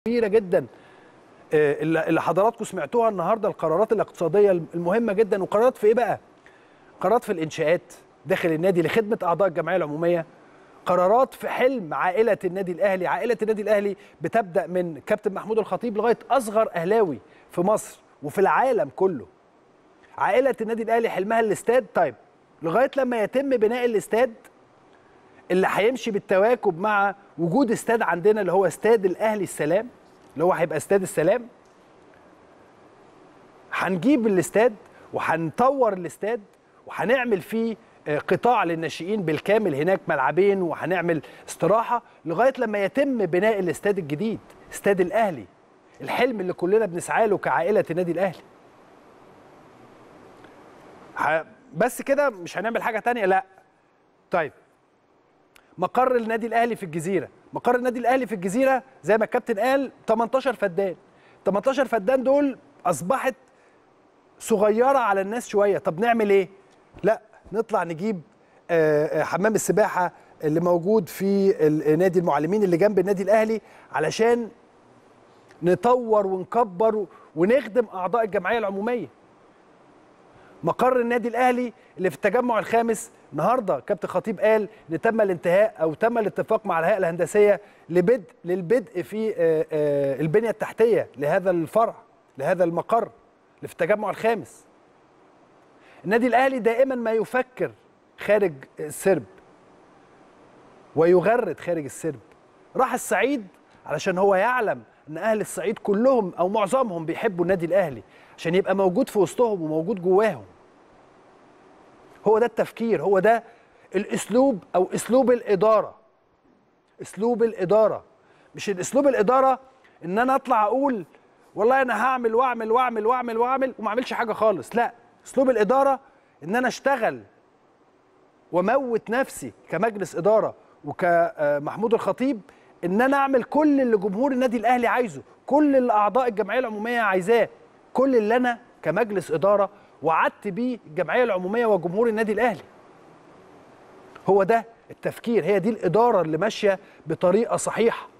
كبيره جدا آه، اللي اللي حضراتكم سمعتوها النهارده القرارات الاقتصاديه المهمه جدا وقرارات في ايه بقى؟ قرارات في الانشاءات داخل النادي لخدمه اعضاء الجمعيه العموميه قرارات في حلم عائله النادي الاهلي، عائله النادي الاهلي بتبدا من كابتن محمود الخطيب لغايه اصغر اهلاوي في مصر وفي العالم كله. عائله النادي الاهلي حلمها الاستاد طيب لغايه لما يتم بناء الاستاد اللي هيمشي بالتواكب مع وجود استاد عندنا اللي هو استاد الاهلي السلام اللي هو هيبقى استاد السلام هنجيب الاستاد وهنطور الاستاد وهنعمل فيه آه، قطاع للناشئين بالكامل هناك ملعبين وهنعمل استراحه لغايه لما يتم بناء الاستاد الجديد استاد الاهلي الحلم اللي كلنا بنسعى له كعائله النادي الاهلي ه- بس كده مش هنعمل حاجه تانية لا طيب مقر النادي الاهلي في الجزيره مقر النادي الاهلي في الجزيره زي ما الكابتن قال 18 فدان 18 فدان دول اصبحت صغيره على الناس شويه طب نعمل ايه لا نطلع نجيب آه، آه، حمام السباحه اللي موجود في ال- نادي المعلمين اللي جنب النادي الاهلي علشان نطور ونكبر ونخدم اعضاء الجمعيه العموميه مقر النادي الاهلي اللي في التجمع الخامس النهارده كابتن خطيب قال ان تم الانتهاء او تم الاتفاق مع الهيئه الهندسيه لبدء للبدء في آه، آه، البنيه التحتيه لهذا الفرع لهذا المقر اللي في التجمع الخامس النادي الاهلي دائما ما يفكر خارج السرب ويغرد خارج السرب راح الصعيد علشان هو يعلم ان اهل الصعيد كلهم او معظمهم بيحبوا النادي الاهلي عشان يبقى موجود في وسطهم وموجود جواهم هو ده التفكير هو ده الاسلوب او اسلوب الاداره اسلوب الاداره مش الاسلوب الاداره ان انا اطلع اقول والله انا هعمل واعمل واعمل واعمل واعمل وما اعملش حاجه خالص لا اسلوب الاداره ان انا اشتغل واموت نفسي كمجلس اداره وكمحمود الخطيب ان انا اعمل كل اللي جمهور النادي الاهلي عايزه كل اللي اعضاء الجمعيه العموميه عايزاه كل اللي انا كمجلس اداره وعدت بيه الجمعيه العموميه وجمهور النادي الاهلي هو ده التفكير هي دي الاداره اللي ماشيه بطريقه صحيحه